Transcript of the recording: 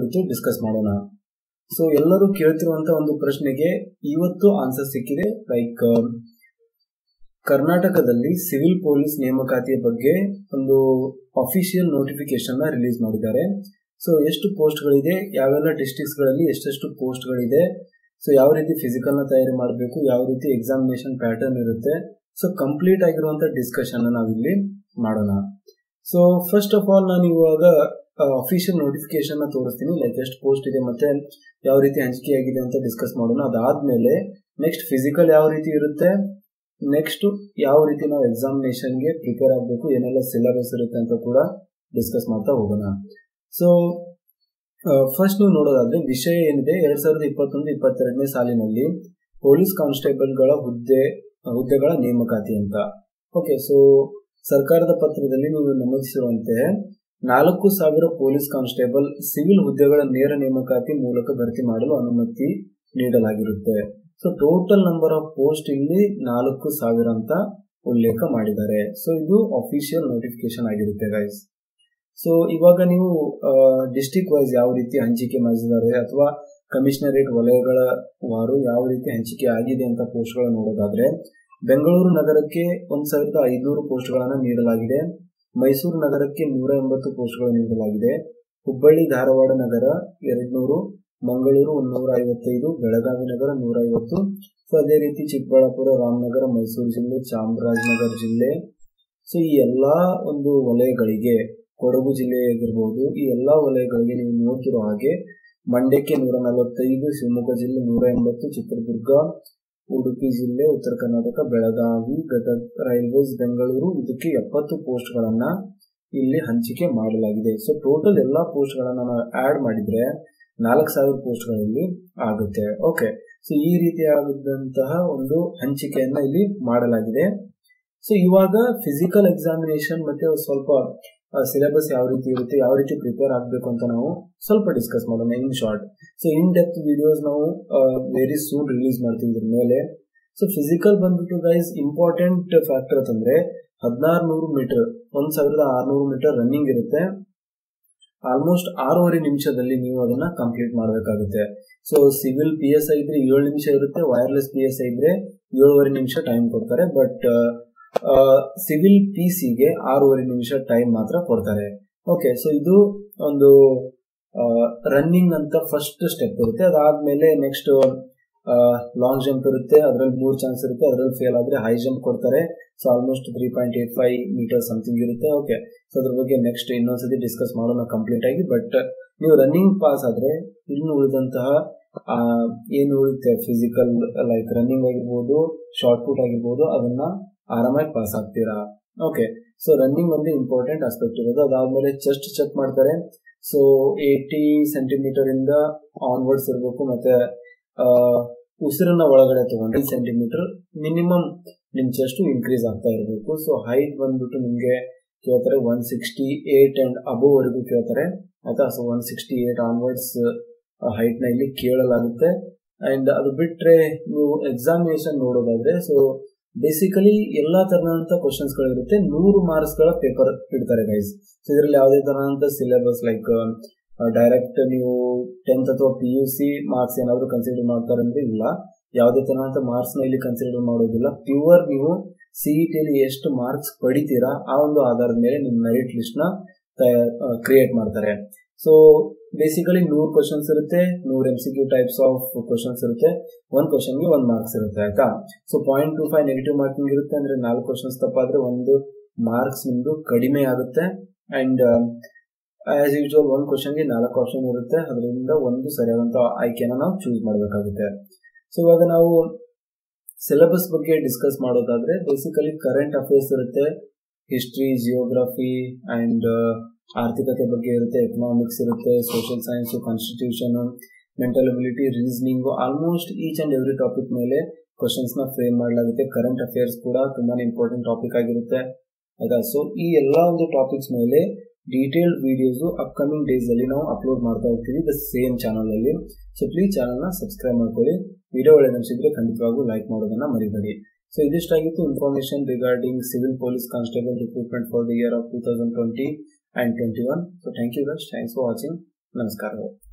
ಕುರಿತು ಡಿಸ್ಕಸ್ ಮಾಡೋಣ ಸೊ ಎಲ್ಲರೂ ಕೇಳ್ತಿರುವಂತ ಒಂದು ಪ್ರಶ್ನೆಗೆ ಇವತ್ತು ಆನ್ಸರ್ ಸಿಕ್ಕಿದೆ ಲೈಕ್ ಕರ್ನಾಟಕದಲ್ಲಿ ಸಿವಿಲ್ ಪೊಲೀಸ್ ನೇಮಕಾತಿಯ ಬಗ್ಗೆ ಒಂದು ಅಫಿಷಿಯಲ್ ನೋಟಿಫಿಕೇಶನ್ ನ ರಿಲೀಸ್ ಮಾಡಿದ್ದಾರೆ ಸೊ ಎಷ್ಟು ಪೋಸ್ಟ್ಗಳಿದೆ ಯಾವೆಲ್ಲ ಡಿಸ್ಟ್ರಿಕ್ಟ್ಸ್ಗಳಲ್ಲಿ ಎಷ್ಟೆಷ್ಟು ಪೋಸ್ಟ್ಗಳಿದೆ ಸೊ ಯಾವ ರೀತಿ ಫಿಸಿಕಲ್ ನ ತಯಾರಿ ಮಾಡಬೇಕು ಯಾವ ರೀತಿ ಎಕ್ಸಾಮಿನೇಷನ್ ಪ್ಯಾಟರ್ನ್ ಇರುತ್ತೆ ಸೊ ಕಂಪ್ಲೀಟ್ ಆಗಿರುವಂತ ಡಿಸ್ಕಷನ್ ನಾವಿಲ್ಲಿ ಮಾಡೋಣ ಸೊ ಫಸ್ಟ್ ಆಫ್ ಆಲ್ ನಾನು ಇವಾಗ ಅಫಿಷಿಯಲ್ ನೋಟಿಫಿಕೇಶನ್ ನ ತೋರಿಸ್ತೀನಿ ಲೈಕ್ ಎಷ್ಟು ಪೋಸ್ಟ್ ಇದೆ ಮತ್ತೆ ಯಾವ ರೀತಿ ಹಂಚಿಕೆ ಆಗಿದೆ ಅಂತ ಡಿಸ್ಕಸ್ ಮಾಡೋಣ ಅದಾದ್ಮೇಲೆ ನೆಕ್ಸ್ಟ್ ಫಿಸಿಕಲ್ ಯಾವ ರೀತಿ ಇರುತ್ತೆ ನೆಕ್ಸ್ಟ್ ಯಾವ ರೀತಿ ನಾವು ಎಕ್ಸಾಮಿನೇಷನ್ಗೆ ಪ್ರಿಪೇರ್ ಆಗಬೇಕು ಏನೆಲ್ಲ ಸಿಲೆಬಸ್ ಇರುತ್ತೆ ಅಂತ ಕೂಡ ಡಿಸ್ಕಸ್ ಮಾಡ್ತಾ ಹೋಗೋಣ ಸೊ ಫಸ್ಟ್ ನೀವು ನೋಡೋದಾದ್ರೆ ವಿಷಯ ಏನಿದೆ ಎರಡ್ ಸಾವಿರದ ಇಪ್ಪತ್ತೊಂದು ಇಪ್ಪತ್ತೆರಡನೇ ಸಾಲಿನಲ್ಲಿ ಪೊಲೀಸ್ ಕಾನ್ಸ್ಟೇಬಲ್ಗಳ ಹುದ್ದೆ ಹುದ್ದೆಗಳ ನೇಮಕಾತಿ ಅಂತ ಓಕೆ ಸೊ ಸರ್ಕಾರದ ಪತ್ರದಲ್ಲಿ ನೀವು ನಮೂದಿಸಿರುವಂತೆ ನಾಲ್ಕು ಸಾವಿರ ಪೊಲೀಸ್ ಕಾನ್ಸ್ಟೇಬಲ್ ಸಿವಿಲ್ ಹುದ್ದೆಗಳ ನೇರ ನೇಮಕಾತಿ ಮೂಲಕ ಭರ್ತಿ ಮಾಡಲು ಅನುಮತಿ ನೀಡಲಾಗಿರುತ್ತೆ so total number of post ಇಲ್ಲಿ ನಾಲ್ಕು ಸಾವಿರ ಅಂತ ಉಲ್ಲೇಖ ಮಾಡಿದ್ದಾರೆ ಸೊ ಇದು ಅಫಿಷಿಯಲ್ ನೋಟಿಫಿಕೇಶನ್ ಆಗಿರುತ್ತೆ ಗೈಸ್ ಸೊ ಇವಾಗ ನೀವು ಡಿಸ್ಟಿಕ್ ವೈಸ್ ಯಾವ ರೀತಿ ಹಂಚಿಕೆ ಮಾಡಿದ್ದಾರೆ ಅಥವಾ ಕಮಿಷನರೇಟ್ ವಲಯಗಳ ವಾರು ಯಾವ ರೀತಿ ಹಂಚಿಕೆ ಆಗಿದೆ ಅಂತ ಪೋಸ್ಟ್ಗಳು ನೋಡೋದಾದ್ರೆ ಬೆಂಗಳೂರು ನಗರಕ್ಕೆ ಒಂದ್ ಸಾವಿರದ ಐದುನೂರು ಪೋಸ್ಟ್ಗಳನ್ನು ನೀಡಲಾಗಿದೆ ಮೈಸೂರು ನಗರಕ್ಕೆ ನೂರ ಎಂಬತ್ತು ಪೋಸ್ಟ್ಗಳು ನೀಡಲಾಗಿದೆ ಹುಬ್ಬಳ್ಳಿ ಧಾರವಾಡ ನಗರ ಎರಡ್ನೂರು ಮಂಗಳೂರು ನೂರ ಐವತ್ತೈದು ಬೆಳಗಾವಿ ನಗರ ನೂರ ಐವತ್ತು ಸೊ ಅದೇ ರೀತಿ ಚಿಕ್ಕಬಳ್ಳಾಪುರ ರಾಮನಗರ ಮೈಸೂರು ಜಿಲ್ಲೆ ಚಾಮರಾಜನಗರ ಜಿಲ್ಲೆ ಸೊ ಈ ಎಲ್ಲಾ ಒಂದು ವಲಯಗಳಿಗೆ ಕೊಡಗು ಜಿಲ್ಲೆಯಾಗಿರ್ಬೋದು ಈ ಎಲ್ಲಾ ವಲಯಗಳಿಗೆ ನೀವು ನೋಡ್ತಿರೋ ಹಾಗೆ ಮಂಡ್ಯಕ್ಕೆ ನೂರ ನಲವತ್ತೈದು ಶಿವಮೊಗ್ಗ ಜಿಲ್ಲೆ ನೂರ ಎಂಬತ್ತು ಚಿತ್ರದುರ್ಗ ಉಡುಪಿ ಜಿಲ್ಲೆ ಉತ್ತರ ಕರ್ನಾಟಕ ಬೆಳಗಾವಿ ಗದಗ ರೈಲ್ವೇಸ್ ಬೆಂಗಳೂರು ಇದಕ್ಕೆ ಎಪ್ಪತ್ತು ಪೋಸ್ಟ್ಗಳನ್ನ ಇಲ್ಲಿ ಹಂಚಿಕೆ ಮಾಡಲಾಗಿದೆ ಸೊ ಟೋಟಲ್ ಎಲ್ಲಾ ಪೋಸ್ಟ್ಗಳನ್ನ ನಾವು ಆಡ್ ಮಾಡಿದ್ರೆ ನಾಲ್ಕು ಸಾವಿರ ಪೋಸ್ಟ್ಗಳಲ್ಲಿ ಆಗುತ್ತೆ ಓಕೆ ಸೊ ಈ ರೀತಿಯಾದಂತಹ ಒಂದು ಹಂಚಿಕೆಯನ್ನ ಇಲ್ಲಿ ಮಾಡಲಾಗಿದೆ ಸೊ ಇವಾಗ ಫಿಸಿಕಲ್ ಎಕ್ಸಾಮಿನೇಷನ್ ಮತ್ತೆ ಸ್ವಲ್ಪ ಸಿಲೆಬಸ್ ಯಾವ ರೀತಿ ಇರುತ್ತೆ ಯಾವ ರೀತಿ ಪ್ರಿಪೇರ್ ಆಗಬೇಕು ಅಂತ ನಾವು ಸ್ವಲ್ಪ ಡಿಸ್ಕಸ್ ಮಾಡೋಣ in short so in depth videos ನಾವು ವೆರಿ ಸೂನ್ ರಿಲೀಸ್ ಮಾಡ್ತೀವಿ ಇದ್ರ ಮೇಲೆ ಸೊ ಫಿಸಿಕಲ್ ಬಂದ್ಬಿಟ್ಟು ಗೈಸ್ ಇಂಪಾರ್ಟೆಂಟ್ ಫ್ಯಾಕ್ಟರ್ ಅಂತಂದ್ರೆ ಹದಿನಾರು ನೂರು ಮೀಟರ್ ಒಂದ್ ಸಾವಿರದ ಆರ್ನೂರು ಮೀಟರ್ ರನ್ನಿಂಗ್ ಇರುತ್ತೆ ಆಲ್ಮೋಸ್ಟ್ ಆರೂವರೆ ನಿಮಿಷದಲ್ಲಿ ನೀವು ಅದನ್ನ ಕಂಪ್ಲೀಟ್ ಮಾಡಬೇಕಾಗುತ್ತೆ so civil P S I ಇದ್ರೆ ಏಳು ನಿಮಿಷ ಇರುತ್ತೆ ವೈರ್ಲೆಸ್ ಪಿ ಎಸ್ ಐ ಇದ್ರೆ ಏಳುವರೆ ನಿಮಿಷ ಟೈಮ್ ಕೊಡ್ತಾರೆ ಬಟ್ ಸಿವಿಲ್ ಪಿ ಸಿಗೆ ಆರೂವರೆ ನಿಮಿಷ ಟೈಮ್ ಮಾತ್ರ ಕೊಡ್ತಾರೆ ಓಕೆ ಸೊ ಇದು ಒಂದು ರನ್ನಿಂಗ್ ಅಂತ ಫಸ್ಟ್ ಸ್ಟೆಪ್ ಇರುತ್ತೆ ಅದಾದ್ಮೇಲೆ ನೆಕ್ಸ್ಟ್ ಲಾಂಗ್ ಜಂಪ್ ಇರುತ್ತೆ ಅದರಲ್ಲಿ ಮೂರು ಚಾನ್ಸ್ ಇರುತ್ತೆ ಅದರಲ್ಲಿ ಫೇಲ್ ಆದ್ರೆ ಹೈ ಜಂಪ್ ಕೊಡ್ತಾರೆ so almost three point eight five meter something ಇರುತ್ತೆ ಓಕೆ ಸೊ ಅದ್ರ ಬಗ್ಗೆ ನೆಕ್ಸ್ಟ್ ಇನ್ನೊಂದ್ಸತಿ ಡಿಸ್ಕಸ್ ಮಾಡೋಣ ಕಂಪ್ಲೀಟ್ ಆಗಿ ಬಟ್ ನೀವು ರನ್ನಿಂಗ್ ಪಾಸ್ ಆದ್ರೆ ಇನ್ನು ಉಳಿದಂತಹ ಏನು ಉಳಿಯುತ್ತೆ ಫಿಸಿಕಲ್ ಲೈಕ್ ರನ್ನಿಂಗ್ ಆಗಿರ್ಬೋದು ಶಾರ್ಟ್ ಪುಟ್ ಆಗಿರ್ಬೋದು ಅದನ್ನ ಆರಾಮಾಗಿ ಪಾಸ್ ಆಗ್ತೀರಾ ಓಕೆ ಸೊ ರನ್ನಿಂಗ್ ಒಂದು ಇಂಪಾರ್ಟೆಂಟ್ ಆಸ್ಪೆಕ್ಟ್ ಇರೋದು ಅದಾದ್ಮೇಲೆ ಚೆಸ್ಟ್ ಚೆಕ್ ಮಾಡ್ತಾರೆ ಸೊ ಏಯ್ಟಿ ಸೆಂಟಿಮೀಟರ್ ಇಂದ ಆನ್ವರ್ಡ್ಸ್ ಇರಬೇಕು ಮತ್ತೆ ಉಸಿರನ್ನ ಒಳಗಡೆ ತಗೊಂಡ್ರೆ ಸೆಂಟಿಮೀಟರ್ ಮಿನಿಮಮ್ ನಿಮ್ ಚೆಸ್ಟ್ ಇನ್ಕ್ರೀಸ್ ಆಗ್ತಾ ಇರಬೇಕು ಸೊ ಹೈಟ್ ಬಂದ್ಬಿಟ್ಟು ನಿಮ್ಗೆ ಕೇಳ್ತಾರೆ one sixty eight and above ವರೆಗೂ ಕೇಳ್ತಾರೆ ಆಯ್ತಾ so one sixty eight onwards height ನ ಇಲ್ಲಿ ಕೇಳಲಾಗುತ್ತೆ ಅಂಡ್ ಅದು ಬಿಟ್ರೆ ನೀವು ಎಕ್ಸಾಮಿನೇಷನ್ ನೋಡೋದಾದ್ರೆ ಸೊ ಬೇಸಿಕಲಿ ಎಲ್ಲಾ ತರಹದಂತ ಕ್ವಶನ್ಸ್ ಗಳಿರುತ್ತೆ ನೂರು ಮಾರ್ಕ್ಸ್ ಗಳ ಪೇಪರ್ ಇಡ್ತಾರೆ ಗೈಸ್ ಸೊ ಇದರಲ್ಲಿ ಯಾವುದೇ ತರಹದಂತ ಸಿಲೆಬಸ್ ಲೈಕ್ ಡೈರೆಕ್ಟ್ ನೀವು ಟೆಂತ್ ಅಥವಾ ಪಿ ಯು ಸಿ ಮಾರ್ಕ್ಸ್ ಏನಾದ್ರು ಕನ್ಸಿಡರ್ ಮಾಡ್ತಾರೆ ಅಂದ್ರೆ ಇಲ್ಲ ಯಾವುದೇ ತರಹದಂತ ಮಾರ್ಕ್ಸ್ ನ ಇಲ್ಲಿ ಕನ್ಸಿಡರ್ ಮಾಡೋದಿಲ್ಲ ಪ್ಯೂರ್ ನೀವು ಸಿಇಟಿಯಲ್ಲಿ ಎಷ್ಟು ಮಾರ್ಕ್ಸ್ ಪಡಿತೀರಾ ಆ ಒಂದು ಆಧಾರದ ಮೇಲೆ ನಿಮ್ಮ ಮೆರಿಟ್ ಲಿಸ್ಟ್ ನ ಕ್ರಿಯೇಟ್ ಮಾಡ್ತಾರೆ ಸೊ ಬೇಸಿಕಲಿ ನೂರು ಕ್ವಶನ್ಸ್ ಇರುತ್ತೆ ನೂರು M C Q types of questions ಇರುತ್ತೆ ಒಂದ್ ಕ್ವಶನ್ಗೆ ಒಂದ್ ಮಾರ್ಕ್ಸ್ ಇರುತ್ತೆ ಆಯ್ತಾ so point two five negative marking ಇರುತ್ತೆ ಅಂದ್ರೆ ನಾಲ್ಕು ಕ್ವಶನ್ಸ್ ತಪ್ಪಾದ್ರೆ ಒಂದು ಮಾರ್ಕ್ಸ್ ನಿಮ್ದು ಕಡಿಮೆ ಆಗುತ್ತೆ ಅಂಡ್ ಆಸ್ ಯೂಶುವಲ್ ಒಂದು ಕ್ವಶನ್ಗೆ ನಾಲ್ಕು ಆಪ್ಷನ್ ಇರುತ್ತೆ ಅದರಿಂದ ಒಂದು ಸರಿಯಾದಂತ ಆಯ್ಕೆನ ನಾವು ಚೂಸ್ ಮಾಡಬೇಕಾಗುತ್ತೆ ಸೊ ಇವಾಗ ನಾವು ಸಿಲೆಬಸ್ ಬಗ್ಗೆ ಡಿಸ್ಕಸ್ ಮಾಡೋದಾದ್ರೆ ಬೇಸಿಕಲಿ ಕರೆಂಟ್ ಅಫೇರ್ಸ್ ಇರುತ್ತೆ ಹಿಸ್ಟ್ರಿ ಜಿಯೋಗ್ರಫಿ ಅಂಡ್ ಆರ್ಥಿಕತೆ ಬಗ್ಗೆ ಇರುತ್ತೆ ಎಕನಾಮಿಕ್ಸ್ ಇರುತ್ತೆ social science constitution mental ability reasoning almost each and every topic ಮೇಲೆ ಕ್ವಶನ್ಸ್ ನ ಫ್ರೇಮ್ ಮಾಡಲಾಗುತ್ತೆ ಕರೆಂಟ್ ಅಫೇರ್ಸ್ ಕೂಡ ತುಂಬಾನೇ ಇಂಪಾರ್ಟೆಂಟ್ ಟಾಪಿಕ್ ಆಗಿರುತ್ತೆ ಆಯ್ತಾ ಸೊ ಈ ಎಲ್ಲಾ ಒಂದು ಟಾಪಿಕ್ಸ್ ಮೇಲೆ ಡೀಟೇಲ್ಡ್ ವಿಡಿಯೋಸ್ ಅಪ್ಕಮಿಂಗ್ ಡೇಸ್ ಅಲ್ಲಿ ನಾವು ಅಪ್ಲೋಡ್ ಮಾಡ್ತಾ ಹೋಗ್ತೀವಿ ದ ಸೇಮ್ ಚಾನಲ್ ಅಲ್ಲಿ ಸೊ ಪ್ಲೀಸ್ ಚಾನಲ್ ನ ಸಬ್ಸ್ಕ್ರೈಬ್ ಮಾಡ್ಕೊಳ್ಳಿ ವಿಡಿಯೋ ಒಳ್ಳೆದ ಅನಿಸಿದ್ರೆ ಖಂಡಿತವಾಗೂ ಲೈಕ್ ಮಾಡೋದನ್ನ ಮರಿಬೇಡಿ ಸೊ ಇದಿಷ್ಟಾಗಿತ್ತು information regarding civil police constable recruitment for the year of two thousand twenty and twenty one so thank you guys thanks for watching ನಮಸ್ಕಾರ